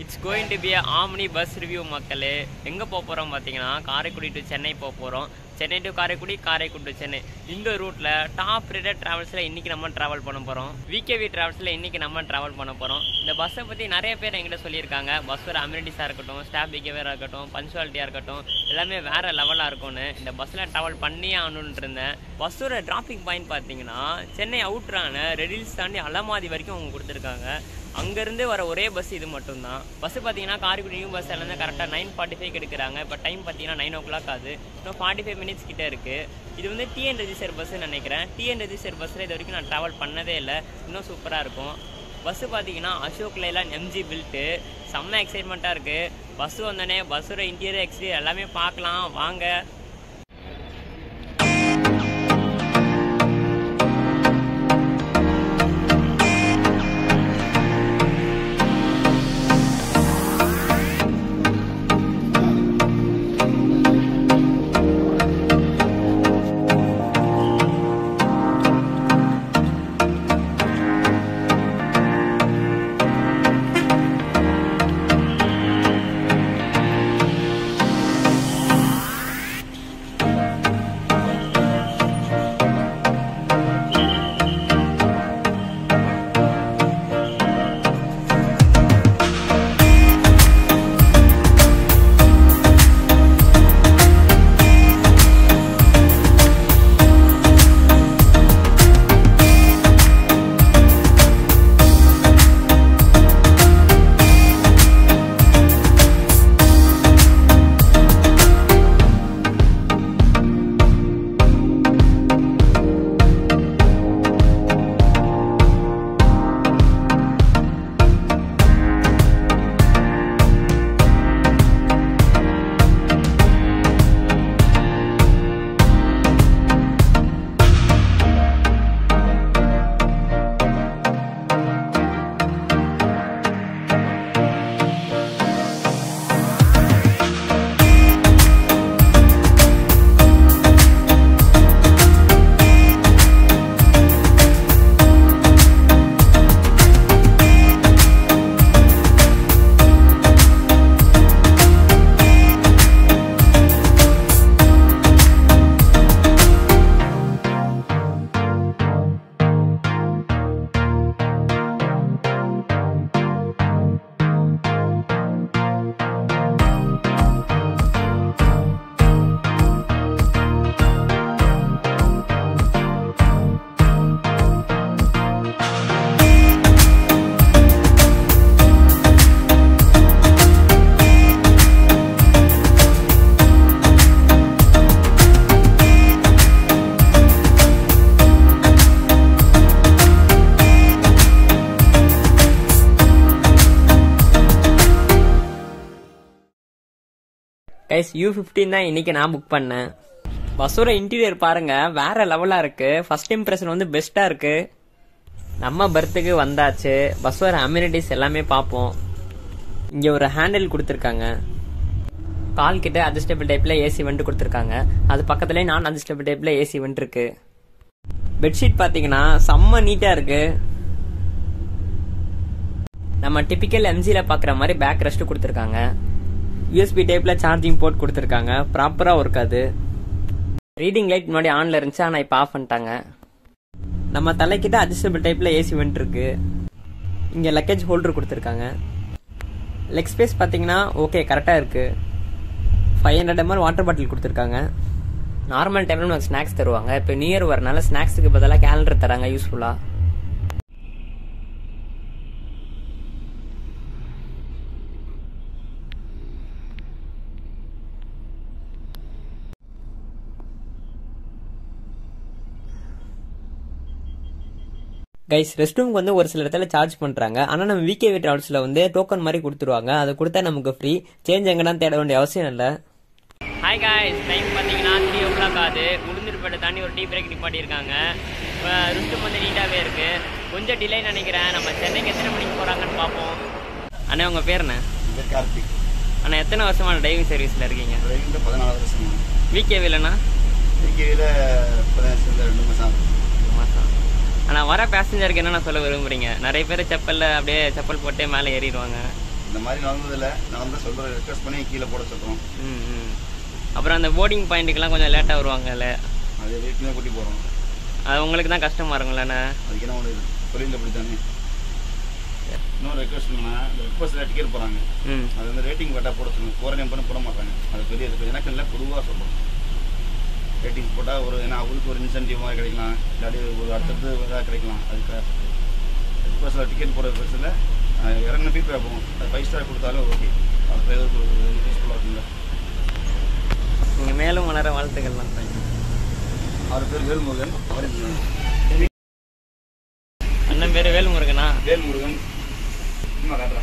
It's going to be omni bus review மக்களே எங்கே போக போகிறோம் பார்த்தீங்கன்னா காரைக்குடி டு சென்னை போக போகிறோம் சென்னை டு காரைக்குடி காரைக்குடி டு சென்னை இந்த ரூட்டில் டாப் ரேட்டட் ட்ராவல்ஸில் இன்றைக்கி நம்ம ட்ராவல் பண்ண போகிறோம் விகேவி ட்ராவல்ஸில் இன்றைக்கி நம்ம ட்ராவல் பண்ண போகிறோம் இந்த பஸ்ஸை பற்றி நிறைய பேர் என்கிட்ட சொல்லியிருக்காங்க பஸ்ஸோட அம்யூனிட்டிஸாக இருக்கட்டும் ஸ்டாஃப் பிஹேவியராக இருக்கட்டும் பஞ்சுவாலிட்டியாக இருக்கட்டும் எல்லாமே வேறு லெவலாக இருக்கும்னு இந்த பஸ்ஸில் ட்ராவல் பண்ணியே ஆகணுன்ட்டு இருந்தேன் பஸ்ஸோட டிராஃபிக் பாயிண்ட் பார்த்தீங்கன்னா சென்னை அவுட்ரான ரெடில்ஸ் தாண்டி அலமாதி வரைக்கும் அவங்க கொடுத்துருக்காங்க அங்கேருந்து வர ஒரே பஸ் இது மட்டும்தான் பஸ் பார்த்தீங்கன்னா காரைக்குடி நியூ பஸ் எல்லாமே கரெக்டாக நைன் ஃபார்ட்டி ஃபைவ் எடுக்கிறாங்க இப்போ டைம் பார்த்தீங்கன்னா நைன் ஓ கிளாக் ஆகுது இன்னும் ஃபார்ட்டி ஃபைவ் மினிட்ஸ் கிட்டே இருக்குது இது வந்து டிஎன் ரெஜிஸ்டர் பஸ்ஸுன்னு நினைக்கிறேன் டிஎன் ரெஜிஸ்டர் பஸ்ஸில் இது வரைக்கும் நான் ட்ராவல் பண்ணதே இல்லை இன்னும் சூப்பராக இருக்கும் பஸ்ஸு பார்த்தீங்கன்னா அசோக் லைலான் எம்ஜி பில்ட்டு செம்ம எக்ஸைட்மெண்ட்டாக இருக்குது பஸ்ஸு வந்தோடனே பஸ்ஸோட இன்டீரியர் எக்ஸ்டீரியர் எல்லாமே பார்க்கலாம் வாங்க கைஸ் யூ ஃபிஃப்டின் தான் இன்னைக்கு நான் புக் பண்ணேன் பஸ்ஸோட இன்டீரியர் பாருங்க வேற லெவலா இருக்கு ஃபர்ஸ்ட் இம்ப்ரெஷன் வந்து பெஸ்டா இருக்கு நம்ம பர்த்துக்கு வந்தாச்சு பஸ்ஸோட அம்யூனிட்டிஸ் எல்லாமே பார்ப்போம் இங்க ஒரு ஹேண்டில் கொடுத்துருக்காங்க கால் கிட்ட அட்ஜஸ்டபிள் டைப்ல ஏசி வெண்ட் கொடுத்துருக்காங்க அது பக்கத்துலேயே நான் அட்ஜஸ்டபிள் டைப்ல ஏசி வெண்ட் இருக்கு பெட்ஷீட் பாத்தீங்கன்னா செம்ம நீட்டா இருக்கு நம்ம டிபிக்கல் எம்ஜில பாக்குற மாதிரி பேக் ரெஸ்ட் கொடுத்துருக்காங்க யூஎஸ்பி டைப்ல சார்ஜிங் போர்ட் கொடுத்துருக்காங்க ப்ராப்பரா ஒர்க் அது ரீடிங் லைட் முன்னாடி ஆன்ல இருந்துச்சு ஆனா இப்போ ஆஃப் பண்ணிட்டாங்க நம்ம தலைக்கிட்ட அட்ஜஸ்டபிள் டைப்ல ஏசி வெண்ட் இருக்கு இங்க லக்கேஜ் ஹோல்டர் கொடுத்துருக்காங்க லெக் ஸ்பேஸ் பாத்தீங்கன்னா ஓகே கரெக்டா இருக்கு five hundred ML water bottle கொடுத்துருக்காங்க நார்மல் டைம்ல நமக்கு ஸ்நாக்ஸ் தருவாங்க இப்போ நியூ இயர் வரனால ஸ்நாக்ஸுக்கு பதிலாக கேலண்டர் தராங்க யூஸ்ஃபுல்லா கைஸ் ரெஸ்ட் ரூம்க்கு வந்து ஒரு சில இடத்துல சார்ஜ் பண்றாங்க ஆனா நம்ம விகேவி டிராவல்ஸ்ல வந்து டோக்கன் மாதிரி கொடுத்துருவாங்க அதை கொடுத்தா நமக்கு ஃப்ரீ சேஞ்ச் எங்கன்னா தேட வேண்டிய அவசியம் இல்லை ஹாய் காய்ஸ் டைம் பார்த்தீங்கன்னா த்ரீ ஓ கிளாக் ஆகுது உளுந்தூர்பேட்டை தாண்டி ஒரு டீ பிரேக் நிப்பாட்டியிருக்காங்க இப்போ ருஸ்டும் வந்து நீட்டாகவே இருக்கு கொஞ்சம் டிலே நினைக்கிறேன் நம்ம சென்னைக்கு எத்தனை மணிக்கு போகிறாங்கன்னு பார்ப்போம் அண்ணா உங்கள் பேர் என்ன இந்த கார்த்திக் அண்ணா எத்தனை வருஷமா டிரைவிங் சர்வீஸில் இருக்கீங்க ரெண்டு பதினாலு வருஷம் விகேவிலண்ணா டிகிரியில் பதினஞ்சு ரெண்டு மாதம் ஆகுது. மாதம் ஆனால் வர பேசஞ்சருக்கு என்னென்ன சொல்ல விரும்புறீங்க நிறைய பேர் செப்பலில் அப்படியே செப்பல் போட்டே மேலே ஏறிடுவாங்க இந்த மாதிரி நடந்ததில்ல நடந்தால் சொல்கிறோம் ரெக்வஸ்ட் பண்ணி கீழே போட சொல்கிறோம் ம் ம் அப்புறம் அந்த போர்டிங் பாயிண்ட்டுக்கெல்லாம் கொஞ்சம் லேட்டாக வருவாங்கல்ல அது வீட்டுமே கூட்டி போகிறோம் அது உங்களுக்கு தான் கஷ்டமாக இருக்கும்லண்ணே அதுக்கு என்ன ஒன்று தொழில் அப்படி தானே இன்னொரு ரெக்வஸ்ட் பண்ணா இந்த ரெக்வஸ்ட்டில் டிக்கெட் போகிறாங்க ம் அது வந்து ரேட்டிங் கரெக்டாக போட சொல்லுங்க குவாரண்டைன் பண்ண போட மாட்டாங்க அது பெரிய இது எனக்கு இல்லை பொதுவாக சொல்கிறோம் ரேட்டிங் போட்டால் ஒரு ஏன்னா அவருக்கு ஒரு இன்சென்டிவ் மாதிரி கிடைக்கலாம் இல்லாட்டி ஒரு அடுத்தடுத்து இதாக கிடைக்கலாம் அதுக்காக ரெக்வஸ்ட்டில் டிக்கெட் போடுற பஸ்ஸில் இறங்கின ஃபீட்பேக் போகும் அது ஃபைவ் ஸ்டார் கொடுத்தாலும் ஓகே அது பேருக்கு யூஸ்ஃபுல்லாக இருக்குங்க நீங்கள் மேலும் வளர வாழ்த்துக்கள் தான் அவர் பேர் வேல்முருகன் அவர் அண்ணன் பேர் வேல்முருகனா வேல்முருகன் சும்மா காட்டுறேன்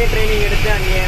ட்ரைனிங் எடுத்து அங்கேயே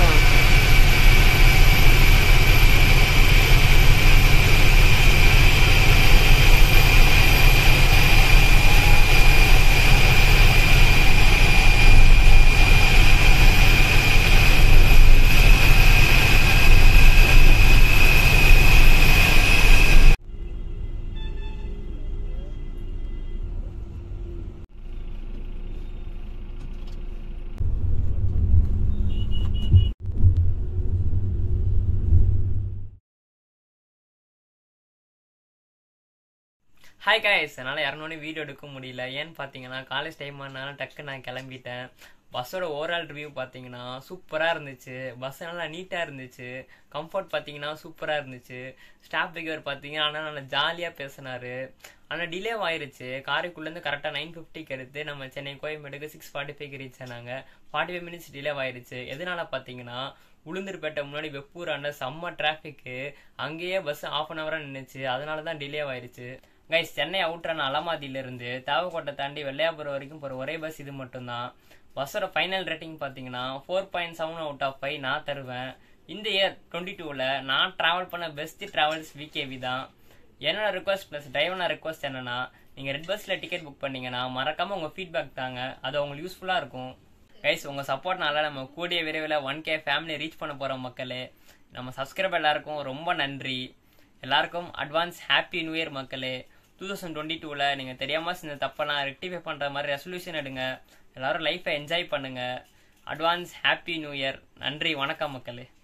ஹாய் காய்ஸ் என்னால் இரநூறு வீடியோ எடுக்க முடியல ஏன்னு பார்த்தீங்கன்னா காலேஜ் டைம் ஆனாலும் டக்கு நான் கிளம்பிட்டேன் பஸ்ஸோட ஓவரால் ரிவ்யூ பார்த்தீங்கன்னா சூப்பராக இருந்துச்சு பஸ் நல்லா நீட்டாக இருந்துச்சு கம்ஃபர்ட் பார்த்தீங்கன்னா சூப்பராக இருந்துச்சு ஸ்டாஃப் பிகர் பார்த்தீங்கன்னா ஆனால் நல்லா ஜாலியாக பேசினாரு ஆனால் டிலே ஆயிருச்சு காரைக்குள்ளேருந்து கரெக்டாக நைன் ஃபிஃப்டிக்கு எடுத்து நம்ம சென்னை கோயம்பேடுக்கு சிக்ஸ் ஃபார்ட்டி ஃபைவ் ரீச் ஆனாங்க ஃபார்ட்டி ஃபைவ் மினிட்ஸ் டிலே ஆயிருச்சு எதனால பார்த்தீங்கன்னா உளுந்தூர்பேட்டை முன்னாடி வெப்பூராண்ட செம்ம டிராஃபிக்கு அங்கேயே பஸ் ஆஃப் அன் ஹவராக நின்றுச்சு அதனால தான் டிலே ஆயிருச்சு கைஸ் சென்னை அவுட்ரான அலமாதியிலிருந்து தேவக்கோட்டை தாண்டி வெள்ளையாபுரம் வரைக்கும் போகிற ஒரே பஸ் இது மட்டும்தான் பஸ்ஸோட ஃபைனல் ரேட்டிங் பார்த்தீங்கன்னா four point seven out of five நான் தருவேன் இந்த இயர் டுவெண்ட்டி டூவில் நான் ட்ராவல் பண்ண பெஸ்ட் ட்ராவல்ஸ் விகேவி தான் என்னோட ரிக்வஸ்ட் ப்ளஸ் டிரைவரோட ரிக்வஸ்ட் என்னன்னா நீங்கள் ரெட் பஸ்ஸில் டிக்கெட் புக் பண்ணீங்கன்னா மறக்காமல் உங்கள் ஃபீட்பேக் தாங்க அது உங்களுக்கு யூஸ்ஃபுல்லாக இருக்கும் கைஸ் உங்கள் சப்போர்ட்னால நம்ம கூடிய விரைவில் ஒன் கே ஃபேமிலி ரீச் பண்ண போகிறோம் மக்களே நம்ம சப்ஸ்கிரைபர் எல்லாருக்கும் ரொம்ப நன்றி எல்லாருக்கும் அட்வான்ஸ் ஹாப்பி நியூ இயர் மக்களே டூ தௌசண்ட் டுவெண்ட்டி டூவில் நீங்கள் தெரியாமல் செஞ்ச தப்பெல்லாம் ரெக்டிஃபை பண்ணுற மாதிரி ரெசல்யூஷன் எடுங்க எல்லாரும் லைஃப்பை என்ஜாய் பண்ணுங்க அட்வான்ஸ் ஹாப்பி நியூ இயர் நன்றி வணக்கம் மக்களே